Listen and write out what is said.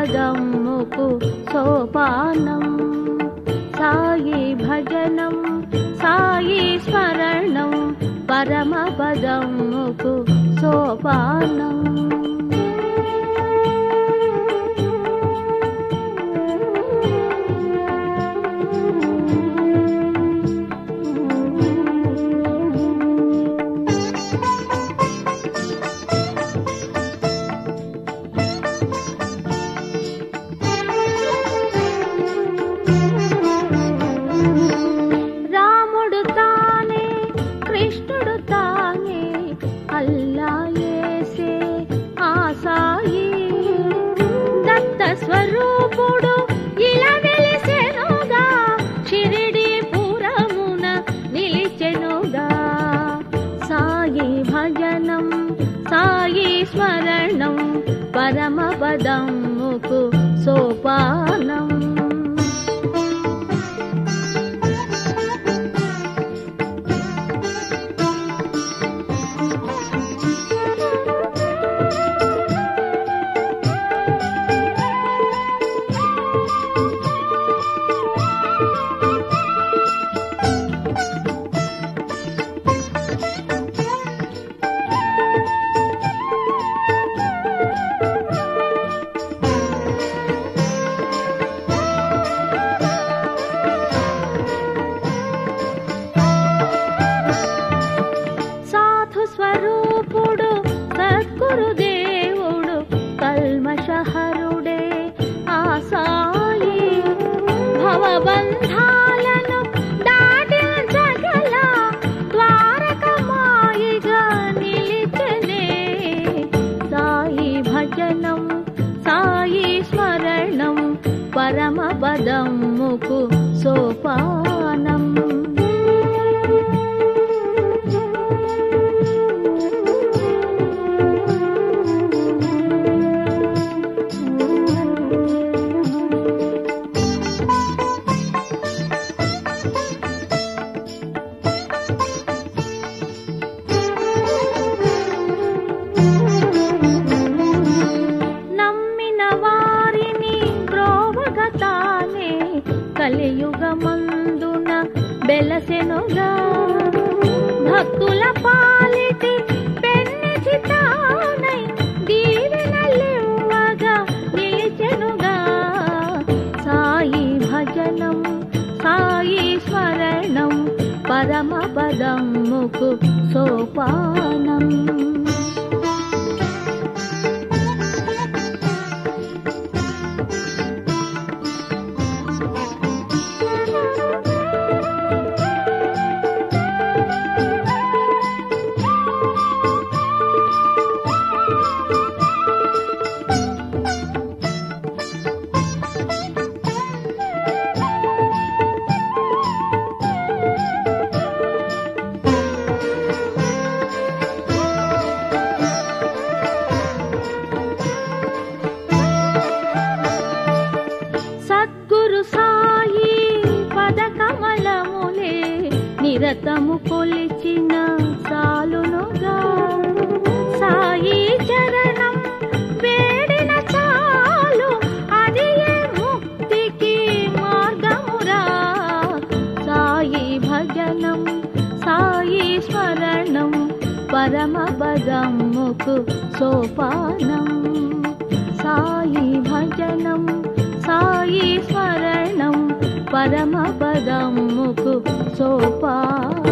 పదముకు సోపానం సాయి భజనం సాయి స్మరణం పరమ పదముకు సోపానం రాముడు తానే కృష్ణుడు తానే అల్లా ఏసే ఆ సాయి దత్త స్వరూపుడు ఇలా వెలిసెనుగా షిరిడి పురమున నిలిచెనుగా సాయి భజనం సాయి స్మరణం పరమ పదముకు సోపానం సాధు స్వరూపుడు సద్గురు దేవుడు కల్మషహరుడే ఆ సాయి భవబంధాలను దాటించగల ద్వారకమాయిగా నిలిచనే సాయి భజనం సాయి స్మరణం పరమ పదముకు సోపానం నమ్మిన వారిని ద్రోవగతానే కలియుగమందున బెలసెనుగా భక్తుల పాలిటి పెన్నిచి తానై దీవెనలివ్వగా నిలిచెనుగా సాయి భజనం సాయి స్మరణం పరమ పదముకు సోపానం సద్గురు సాయి పద కమలములే నిరతము కొలిచిన సాలునుగా సాయి చరణం వేడిన చాలు అది ముక్తికి మార్గమురా సాయి భజనం సాయి స్మరణం పరమ పదముకు సోపానం సాయి భజనం సాయి స్మరణం పరమ పదముకు సోపానం